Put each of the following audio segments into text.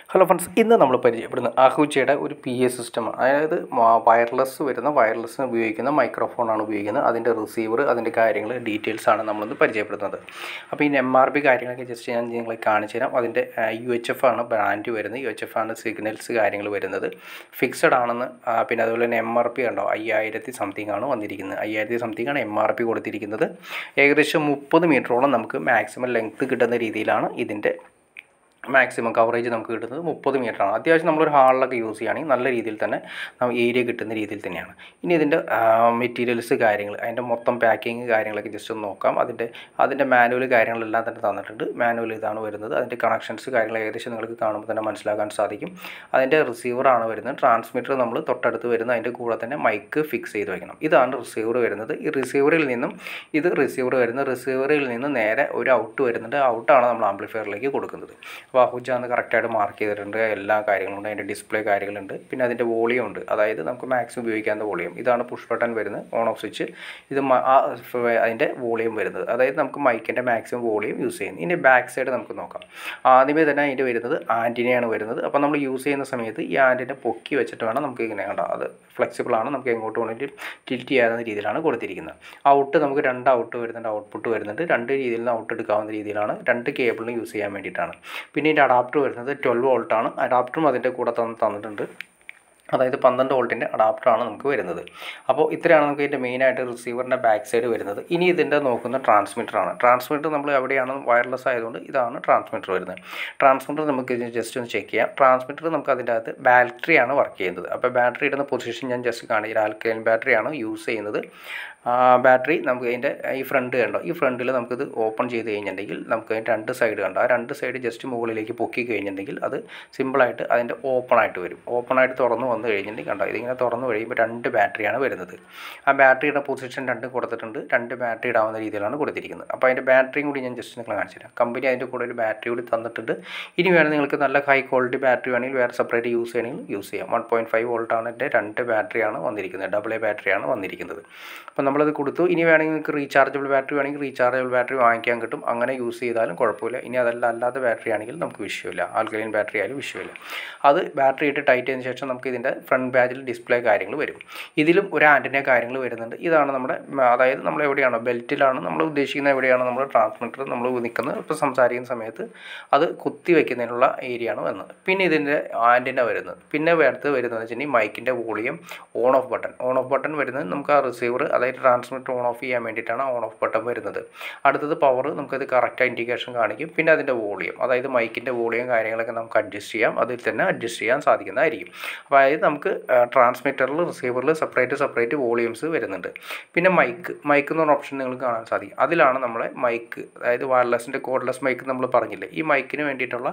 hello friends ഇന്ന് നമ്മൾ പരിചയപ്പെടുന്ന അഹുജയുടെ ഒരു പി എ സിസ്റ്റം അതായത് വയർലെസ് വരുന്ന വയർലെസ്സിന് ഉപയോഗിക്കുന്ന മൈക്രോഫോണാണ് ഉപയോഗിക്കുന്നത് അതിൻ്റെ റിസീവർ അതിൻ്റെ കാര്യങ്ങൾ ഡീറ്റെയിൽസ് ആണ് നമ്മളിന്ന് പരിചയപ്പെടുന്നത് അപ്പോൾ ഈ എം ആർ പി കാര്യങ്ങളൊക്കെ ജസ്റ്റ് ഞാൻ നിങ്ങളെ കാണിച്ചു തരാം അതിൻ്റെ യു എച്ച് എഫ് ആണ് ബ്രാൻഡ് വരുന്നത് യു എച്ച് എഫ് ആണ് സിഗ്നൽസ് കാര്യങ്ങൾ വരുന്നത് ഫിക്സഡ് ആണെന്ന് ആ, പിന്നെ അതുപോലെ തന്നെ എം ആർ പി ഉണ്ടോ അയ്യായിരത്തി സംതിങ് ആണ് വന്നിരിക്കുന്നത് അയ്യായിരത്തി സംതിങ് ആണ് എം ആർ പി കൊടുത്തിരിക്കുന്നത് ഏകദേശം മുപ്പത് മീറ്ററോളം നമുക്ക് മാക്സിമം ലെങ്ത്ത് കിട്ടുന്ന രീതിയിലാണ് ഇതിൻ്റെ മാക്സിമം കവറേജ് നമുക്ക് കിട്ടുന്നത് മുപ്പത് ആണ് അത്യാവശ്യം നമ്മളൊരു ഹാളിലൊക്കെ യൂസ് ചെയ്യുകയാണെങ്കിൽ നല്ല രീതിയിൽ തന്നെ നമുക്ക് ഏരിയ കിട്ടുന്ന രീതിയിൽ തന്നെയാണ് ഇനി ഇതിൻ്റെ മെറ്റീരിയൽസ് കാര്യങ്ങൾ അതിൻ്റെ മൊത്തം പാക്കിങ് കാര്യങ്ങളൊക്കെ ജസ്റ്റ് ഒന്ന് നോക്കാം അതിൻ്റെ അതിൻ്റെ മാനുവൽ കാര്യങ്ങളെല്ലാം തന്നെ തന്നിട്ടുണ്ട് മാനുവൽ ഇതാണ് വരുന്നത് അതിൻ്റെ കണക്ഷൻസ് കാര്യങ്ങൾ ഏകദേശം നിങ്ങൾക്ക് കാണുമ്പോൾ തന്നെ മനസ്സിലാക്കാൻ സാധിക്കും അതിൻ്റെ റിസീവറാണ് വരുന്നത് ട്രാൻസ്മിറ്റർ നമ്മൾ തൊട്ടടുത്ത് വരുന്ന അതിൻ്റെ കൂടെ തന്നെ മൈക്ക് ഫിക്സ് ചെയ്ത് വയ്ക്കണം ഇതാണ് റിസീവർ വരുന്നത് ഈ റിസീവറിൽ നിന്നും ഇത് റിസീവർ വരുന്ന റിസീവറിൽ നിന്ന് നേരെ ഒരു ഔട്ട് വരുന്നുണ്ട് ഔട്ടാണ് നമ്മൾ ആംപ്ലിഫയറിലേക്ക് കൊടുക്കുന്നത് അപ്പോൾ അഹുജ എന്ന് കറക്റ്റായിട്ട് മാർക്ക് ചെയ്തിട്ടുണ്ട് എല്ലാ കാര്യങ്ങളും ഉണ്ട് അതിൻ്റെ ഡിസ്പ്ലേ കാര്യങ്ങളുണ്ട് പിന്നെ അതിൻ്റെ വോളിയം ഉണ്ട് അതായത് നമുക്ക് മാക്സിമം ഉപയോഗിക്കാവുന്ന വോളിയം ഇതാണ് പുഷ് ബട്ടൺ വരുന്നത് ഓൺ ഓഫ് സ്വിച്ച് ഇത് മ- ആ ഫ് അതിൻ്റെ വോളിയം വരുന്നത് അതായത് നമുക്ക് മൈക്കിൻ്റെ മാക്സിമം വോളിയം യൂസ് ചെയ്യുന്നത് ഇതിൻ്റെ ബാക്ക് സൈഡ് നമുക്ക് നോക്കാം ആദ്യമേ തന്നെ അതിൻ്റെ വരുന്നത് ആൻറ്റിനയാണ് വരുന്നത് അപ്പോൾ നമ്മൾ യൂസ് ചെയ്യുന്ന സമയത്ത് ഈ ആൻറ്റിനെ പൊക്കി വെച്ചിട്ട് വേണം നമുക്ക് ഇങ്ങനെ കണ്ടോ അത് ഫ്ലെക്സിബിൾ ആണ് നമുക്ക് എങ്ങോട്ട് വേണമെങ്കിലും ടിൽറ്റ് ചെയ്യാവുന്ന രീതിയിലാണ് കൊടുത്തിരിക്കുന്നത് ഔട്ട് നമുക്ക് രണ്ട് ഔട്ട് വരുന്നുണ്ട് ഔട്ട്പുട്ട് വരുന്നുണ്ട് രണ്ട് രീതിയിൽ നിന്ന് ഔട്ട് എടുക്കാവുന്ന രീതിയിലാണ് രണ്ട് കേബിളിന് യൂസ് ചെയ്യാൻ വേണ്ടിയിട്ടാണ് പിന്നെ ഇതിൻ്റെ അഡാപ്റ്റർ വരുന്നത് ട്വൽവ് വോൾട്ടാണ് അഡാപ്റ്ററും അതിൻ്റെ കൂടെ തന്ന് തന്നിട്ടുണ്ട് അതായത് പന്ത്രണ്ട് വോൾട്ടിൻ്റെ അഡാപ്റ്ററാണ് നമുക്ക് വരുന്നത് അപ്പോൾ ഇത്രയാണ് നമുക്ക് ഇതിൻ്റെ മെയിനായിട്ട് റിസീവറിൻ്റെ ബാക്ക് സൈഡ് വരുന്നത് ഇനി ഇതിൻ്റെ നോക്കുന്ന ട്രാൻസ്മിറ്ററാണ് ട്രാൻസ്മിറ്റർ നമ്മൾ എവിടെയാണ് വയർലെസ് ആയതുകൊണ്ട് ഇതാണ് ട്രാൻസ്മിറ്റർ വരുന്നത് ട്രാൻസ്മിറ്റർ നമുക്ക് ഇത് ജസ്റ്റ് ഒന്ന് ചെക്ക് ചെയ്യാം ട്രാൻസ്മിറ്റർ നമുക്ക് അതിൻ്റെ അകത്ത് ബാറ്ററിയാണ് വർക്ക് ചെയ്യുന്നത് അപ്പോൾ ബാറ്ററി ഇടുന്ന പൊസിഷൻ ഞാൻ ജസ്റ്റ് കാണിക്കാം ആൽക്കൈൻ ബാറ്ററിയാണ് യൂസ് ചെയ്യുന്നത് ബാറ്ററി നമുക്ക് അതിൻ്റെ ഈ ഫ്രണ്ട് കണ്ടോ ഈ ഫ്രണ്ടിൽ നമുക്കിത് ഓപ്പൺ ചെയ്ത് കഴിഞ്ഞിട്ടുണ്ടെങ്കിൽ നമുക്ക് അതിൻ്റെ രണ്ട് സൈഡ് കണ്ടോ ആ രണ്ട് സൈഡ് ജസ്റ്റ് മുകളിലേക്ക് പൊക്കി കഴിഞ്ഞിട്ടുണ്ടെങ്കിൽ അത് സിമ്പിളായിട്ട് അതിൻ്റെ ഓപ്പൺ ആയിട്ട് വരും ഓപ്പൺ ആയിട്ട് തുറന്ന് വന്നു കഴിഞ്ഞിട്ടുണ്ടെങ്കിൽ കണ്ടോ ഇതിങ്ങനെ തുറന്ന് കഴിയുമ്പോൾ രണ്ട് ബാറ്ററിയാണ് വരുന്നത് ആ ബാറ്ററിയുടെ പൊസിഷൻ രണ്ടും കൊടുത്തിട്ടുണ്ട് രണ്ട് ബാറ്ററി ഇടാവുന്ന രീതിയിലാണ് കൊടുത്തിരിക്കുന്നത് അപ്പോൾ അതിൻ്റെ ബാറ്ററിയും കൂടി ഞാൻ ജസ്റ്റ് നിങ്ങൾ കാണിച്ചു തരാം കമ്പനി അതിൻ്റെ കൂടെ ഒരു ബാറ്ററി കൂടി തന്നിട്ടുണ്ട് ഇനി വേണമെങ്കിൽ നിങ്ങൾക്ക് നല്ല ഹൈ ക്വാളിറ്റി ബാറ്ററി വേണമെങ്കിൽ വേറെ സെപ്പറേറ്റ് യൂസ് ചെയ്യണമെങ്കിൽ യൂസ് ചെയ്യാം വൺ പോയിൻറ്റ് ഫൈവ് വോൾട്ടാണ് എൻ്റെ രണ്ട് ബാറ്ററിയാണ് വന്നിരിക്കുന്നത് ഡബിൾ എ ബാറ്ററിയാണ് വന്നിരിക്കുന്നത് അപ്പോൾ നമ്മളത് കൊടുത്തു ഇനി വേണമെങ്കിൽ നിങ്ങൾക്ക് റീചാർജബിൾ ബാറ്ററി വേണമെങ്കിൽ റീചാർജബിൾ ബാറ്ററി വാങ്ങിക്കാൻ കിട്ടും അങ്ങനെ യൂസ് ചെയ്താലും കുഴപ്പമില്ല ഇനി അതല്ല അല്ലാത്ത ബാറ്ററി ആണെങ്കിൽ നമുക്ക് വിഷയമില്ല ആൽക്കലൈൻ ബാറ്ററി ആയാലും വിഷയമില്ല അത് ബാറ്ററി ഇട്ട് ടൈറ്റ് ചെയ്തതിന് ശേഷം നമുക്ക് ഇതിൻ്റെ ഫ്രണ്ട് ബാജിൽ ഡിസ്പ്ലേ കാര്യങ്ങൾ വരും ഇതിലും ഒരു ആൻറ്റിൻ്റെ കാര്യങ്ങൾ വരുന്നുണ്ട് ഇതാണ് നമ്മുടെ ഉം, അതായത് നമ്മൾ എവിടെയാണോ ബെൽറ്റിലാണ് നമ്മൾ ഉദ്ദേശിക്കുന്ന എവിടെയാണോ നമ്മൾ ട്രാൻസ്മിറ്റർ നമ്മൾ നിൽക്കുന്നത് ഇപ്പോൾ സംസാരിക്കുന്ന സമയത്ത് അത് കുത്തി വയ്ക്കുന്നതിനുള്ള ഏരിയ ആണ് വരുന്നത് പിന്നെ ഇതിൻ്റെ ആൻറ്റിന വരുന്നത് പിന്നെ അടുത്ത് വരുന്നത് വെച്ചിട്ടുണ്ടെങ്കിൽ മൈക്കിൻ്റെ volume on off button on off button വരുന്നത് നമുക്ക് ആ റിസീവർ അതായത് ട്രാൻസ്മിറ്റർ ഓൺ ഓഫ് ചെയ്യാൻ വേണ്ടിയിട്ടാണ് ഓൺ ഓഫ് ബട്ടൺ വരുന്നത് അടുത്തത് പവർ നമുക്കത് കറക്റ്റ് ഇൻഡിക്കേഷൻ കാണിക്കും പിന്നെ അതിൻ്റെ വോളിയം അതായത് മൈക്കിൻ്റെ വോളിയം കാര്യങ്ങളൊക്കെ നമുക്ക് അഡ്ജസ്റ്റ് ചെയ്യാം അതിൽ തന്നെ അഡ്ജസ്റ്റ് ചെയ്യാൻ സാധിക്കുന്നതായിരിക്കും അപ്പോൾ അതായത് നമുക്ക് ട്രാൻസ്മിറ്ററിൽ റിസീവറിൽ സെപ്പറേറ്റ് സെപ്പറേറ്റ് വോളിയംസ് വരുന്നുണ്ട് പിന്നെ മൈക്ക് മൈക്ക് എന്ന് പറഞ്ഞ ഓപ്ഷൻ നിങ്ങൾക്ക് കാണാൻ സാധിക്കും അതിലാണ് നമ്മളെ മൈക്ക് അതായത് വയർലെസ്സിൻ്റെ കോഡ്ലെസ് മൈക്ക് നമ്മൾ പറഞ്ഞില്ലേ ഈ മൈക്കിന് വേണ്ടിയിട്ടുള്ള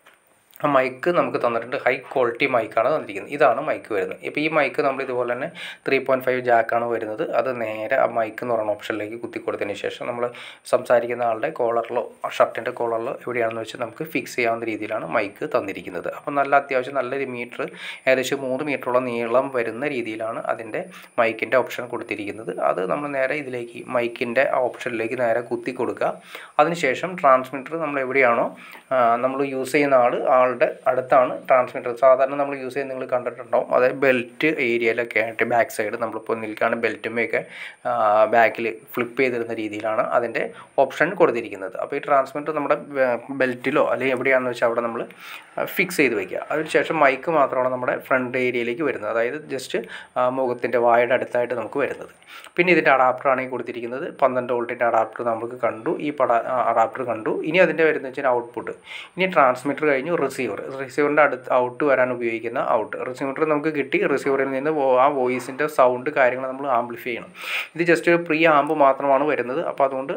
ആ മൈക്ക് നമുക്ക് തന്നിട്ടുണ്ട് ഹൈ ക്വാളിറ്റി മൈക്കാണ് തന്നിരിക്കുന്നത് ഇതാണ് മൈക്ക് വരുന്നത് ഇപ്പോൾ ഈ മൈക്ക് നമ്മൾ ഇതുപോലെ തന്നെ ത്രീ പോയിൻറ്റ് ഫൈവ് ജാക്കാണ് വരുന്നത് അത് നേരെ ആ മൈക്ക് എന്ന് പറയുന്ന ഓപ്ഷനിലേക്ക് കുത്തി കൊടുത്തതിന് ശേഷം നമ്മൾ സംസാരിക്കുന്ന ആളുടെ കോളറിലോ ഷർട്ടിൻ്റെ കോളറിലോ എവിടെയാണെന്ന് വെച്ചാൽ നമുക്ക് ഫിക്സ് ചെയ്യാവുന്ന രീതിയിലാണ് മൈക്ക് തന്നിരിക്കുന്നത് അപ്പോൾ നല്ല അത്യാവശ്യം നല്ലൊരു മീറ്റർ ഏകദേശം മൂന്ന് മീറ്ററോളം നീളം വരുന്ന രീതിയിലാണ് അതിൻ്റെ മൈക്കിൻ്റെ ഓപ്ഷൻ കൊടുത്തിരിക്കുന്നത് അത് നമ്മൾ നേരെ ഇതിലേക്ക് മൈക്കിൻ്റെ ആ ഓപ്ഷനിലേക്ക് നേരെ കുത്തി കൊടുക്കുക അതിനുശേഷം ട്രാൻസ്മിറ്റർ നമ്മൾ എവിടെയാണോ നമ്മൾ യൂസ് ചെയ്യുന്ന ആൾ ആളുടെ അടുത്താണ് ട്രാൻസ്മിറ്റർ സാധാരണ നമ്മൾ യൂസ് ചെയ്യുന്നത് നിങ്ങൾ കണ്ടിട്ടുണ്ടാവും അതായത് ബെൽറ്റ് ഏരിയയിലൊക്കെ ആയിട്ട് ബാക്ക് സൈഡ് നമ്മളിപ്പോൾ നിൽക്കുകയാണ് ബെൽറ്റുമൊക്കെ ബാക്കിൽ ഫ്ലിപ്പ് ചെയ്തിരുന്ന രീതിയിലാണ് അതിൻ്റെ ഓപ്ഷൻ കൊടുത്തിരിക്കുന്നത് അപ്പോൾ ഈ ട്രാൻസ്മിറ്റർ നമ്മുടെ ബെൽറ്റിലോ അല്ലെങ്കിൽ എവിടെയാണെന്ന് വെച്ചാൽ അവിടെ നമ്മൾ ഫിക്സ് ചെയ്ത് വയ്ക്കുക അതിനുശേഷം മൈക്ക് മാത്രമാണ് നമ്മുടെ ഫ്രണ്ട് ഏരിയയിലേക്ക് വരുന്നത് അതായത് ജസ്റ്റ് മുഖത്തിൻ്റെ വായുടെ അടുത്തായിട്ട് നമുക്ക് വരുന്നത് പിന്നെ ഇതിൻ്റെ അഡാപ്റ്ററാണ് ഈ കൊടുത്തിരിക്കുന്നത് പന്ത്രണ്ട് വോൾട്ടിൻ്റെ അഡാപ്റ്റർ നമുക്ക് കണ്ടു ഈ പട അഡാപ്റ്റർ കണ്ടു ഇനി അതിൻ്റെ വരുന്ന വെച്ചാൽ ഔട്ട്പുട്ട് ഇനി ട്രാൻസ്മിറ്റർ കഴിഞ്ഞു റിസീവർ റിസീവറിൻ്റെ അടുത്ത് ഔട്ട് വരാൻ ഉപയോഗിക്കുന്ന ഔട്ട് റിസീവർ നമുക്ക് കിട്ടി റിസീവറിൽ നിന്ന് വോ- ആ വോയിസിൻ്റെ സൗണ്ട് കാര്യങ്ങൾ നമ്മൾ ആംപ്ലിഫൈ ചെയ്യണം ഇത് ജസ്റ്റ് ഒരു പ്രീ ആമ്പ് മാത്രമാണ് വരുന്നത് അപ്പോൾ അതുകൊണ്ട്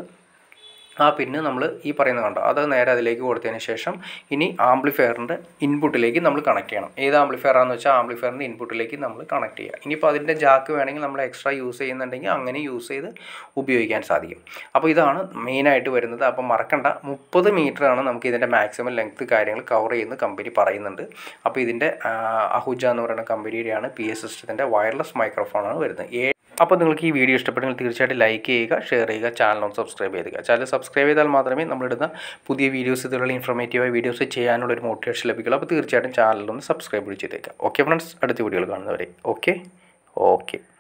ആ പിന്ന് നമ്മൾ ഈ പറയുന്നത് കണ്ടോ അത് നേരെ അതിലേക്ക് കൊടുത്തതിന് ശേഷം ഇനി ആംപ്ലിഫയറിൻ്റെ ഇൻപുട്ടിലേക്ക് നമ്മൾ കണക്ട് ചെയ്യണം ഏത് ആംപ്ലിഫയർ ആണെന്ന് വെച്ചാൽ ആംപ്ലിഫയറിൻ്റെ ഇൻപുട്ടിലേക്ക് നമ്മൾ കണക്ട് ചെയ്യുക ഇനിയിപ്പോൾ അതിൻ്റെ ജാക്ക് വേണമെങ്കിൽ നമ്മൾ എക്സ്ട്രാ യൂസ് ചെയ്യുന്നുണ്ടെങ്കിൽ അങ്ങനെ യൂസ് ചെയ്ത് ഉപയോഗിക്കാൻ സാധിക്കും അപ്പോൾ ഇതാണ് മെയിനായിട്ട് വരുന്നത് അപ്പോൾ മറക്കണ്ട മുപ്പത് ആണ് നമുക്ക് ഇതിൻ്റെ മാക്സിമം ലെങ്ത് കാര്യങ്ങൾ കവർ ചെയ്യുന്ന കമ്പനി പറയുന്നുണ്ട് അപ്പോൾ ഇതിൻ്റെ അഹുജ എന്ന് പറയുന്ന കമ്പനിയുടെയാണ് പി എസ് സിസ്റ്റത്തിൻ്റെ വയർലെസ് മൈക്രോഫോണാണ് വരുന്നത് ഏ അപ്പോൾ നിങ്ങൾക്ക് ഈ വീഡിയോ ഇഷ്ടപ്പെട്ടെങ്കിൽ തീർച്ചയായിട്ടും ലൈക്ക് ചെയ്യുക ഷെയർ ചെയ്യുക ചാനൽ ഒന്ന് സബ്സ്ക്രൈബ് ചെയ്യുക ചാനൽ സബ്സ്ക്രൈബ് ചെയ്താൽ മാത്രമേ നമ്മളിടുന്ന പുതിയ വീഡിയോസ് ഇതുള്ള ഇൻഫോർമേറ്റീവായ വീഡിയോസ് ചെയ്യാനുള്ള ഒരു മോട്ടിവേഷൻ ലഭിക്കുള്ളൂ അപ്പോൾ തീർച്ചയായിട്ടും ചാനലൊന്ന് സബ്സ്ക്രൈബ് ചെയ്തേക്കാം ഓക്കെ ഫ്രണ്ട്സ് അടുത്ത വീഡിയോകൾ കാണുന്നവരെ ഓക്കെ ഓക്കെ